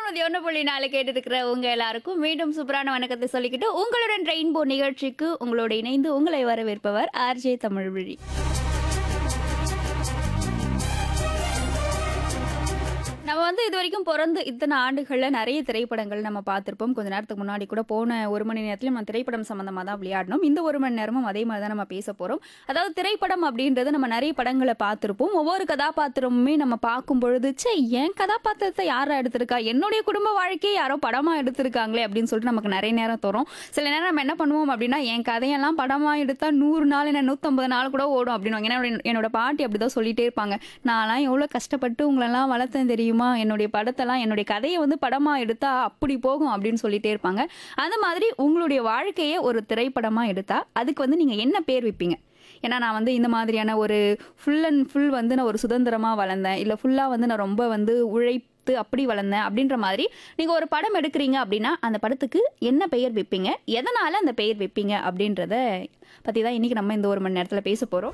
நூத்தி ஒண்ணு புள்ளி நாலு கேட்டு இருக்கிற உங்க எல்லாருக்கும் மீண்டும் சூப்பரான வணக்கத்தை சொல்லிக்கிட்டு உங்களுடன் ரெயின்போ நிகழ்ச்சிக்கு உங்களோட இணைந்து உங்களை வரவேற்பவர் ஆர்ஜே தமிழ்விழி நம்ம வந்து இது வரைக்கும் பிறந்து இத்தனை ஆண்டுகளில் நிறைய திரைப்படங்கள் நம்ம பார்த்துருப்போம் கொஞ்ச நேரத்துக்கு முன்னாடி கூட போன ஒரு மணி நேரத்தில் நம்ம திரைப்படம் சம்மந்தமாக தான் விளையாடணும் இந்த ஒரு மணி நேரமும் அதே மாதிரி தான் நம்ம பேச போகிறோம் அதாவது திரைப்படம் அப்படின்றது நம்ம நிறைய படங்களை பார்த்துருப்போம் ஒவ்வொரு கதாபாத்திரமுமே நம்ம பார்க்கும் பொழுது சே என் கதாபாத்திரத்தை யாரா எடுத்திருக்கா என்னுடைய குடும்ப வாழ்க்கையை யாரோ படமாக எடுத்திருக்காங்களே அப்படின்னு சொல்லிட்டு நமக்கு நிறைய நேரம் தரும் சில நேரம் நம்ம என்ன பண்ணுவோம் அப்படின்னா என் கதையெல்லாம் படமாக எடுத்தால் நூறு நாள் என்ன நூற்றம்பது நாள் கூட ஓடும் அப்படின்னு ஏன்னா என்னோட- என்னோட பாட்டி அப்படி தான் சொல்லிட்டே இருப்பாங்க நான்லாம் எவ்வளோ கஷ்டப்பட்டு உங்களெல்லாம் வளர்த்தேன் தெரியுமா என்னுடைய படத்தெல்லாம் என்னுடைய கதையை வந்து படமாக எடுத்தா அப்படி போகும் அப்படின்னு சொல்லிட்டே இருப்பாங்க அந்த மாதிரி உங்களுடைய வாழ்க்கையை ஒரு திரைப்படமாக எடுத்தா அதுக்கு வந்து நீங்கள் என்ன பேர் வைப்பீங்க ஏன்னா நான் வந்து இந்த மாதிரியான ஒரு ஃபுல் அண்ட் ஃபுல் வந்து நான் ஒரு சுதந்திரமாக வளர்ந்தேன் இல்லை ஃபுல்லாக வந்து நான் ரொம்ப வந்து உழைத்து அப்படி வளர்ந்தேன் அப்படின்ற மாதிரி நீங்கள் ஒரு படம் எடுக்கிறீங்க அப்படின்னா அந்த படத்துக்கு என்ன பெயர் வைப்பீங்க எதனால் அந்த பெயர் வைப்பீங்க அப்படின்றத பற்றி தான் இன்றைக்கி நம்ம இந்த ஒரு மணி நேரத்தில் பேச போகிறோம்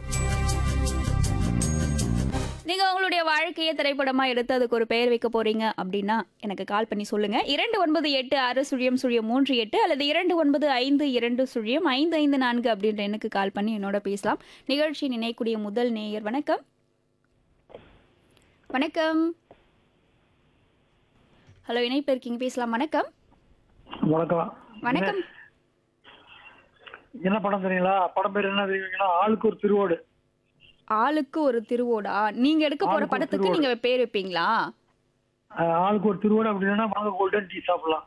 நீங்கள் உங்களுடைய வாழ்க்கையை திரைப்படமாக எடுத்து அதுக்கு ஒரு பெயர் வைக்க போறீங்க அப்படின்னா எனக்கு கால் பண்ணி சொல்லுங்க இரண்டு ஒன்பது எட்டு ஆறு சுழியம் சுழியம் மூன்று எட்டு அல்லது இரண்டு ஒன்பது ஐந்து இரண்டு சுழியம் ஐந்து ஐந்து நான்கு அப்படின்ற எண்ணுக்கு கால் பண்ணி என்னோட பேசலாம் நிகழ்ச்சி நினைக்கூடிய முதல் நேயர் வணக்கம் வணக்கம் ஹலோ இணைப்பு இருக்கீங்க பேசலாம் வணக்கம் வணக்கம் வணக்கம் என்ன படம் தெரியுங்களா படம் பேர் என்ன தெரியுங்களா ஆளுக்கு ஒரு திருவோடு ஆளுக்கு ஒரு திருவோடா நீங்க எடுக்க போற ஆளுக்கு ஒரு படத்துக்கு திருவோடு. நீங்க பேர் வைப்பீங்களா அஹ் ஆளுக்கு ஒரு திருவோடு அப்படி இல்லைன்னா வாங்க கோல்டன் டீ சாப்பிடலாம்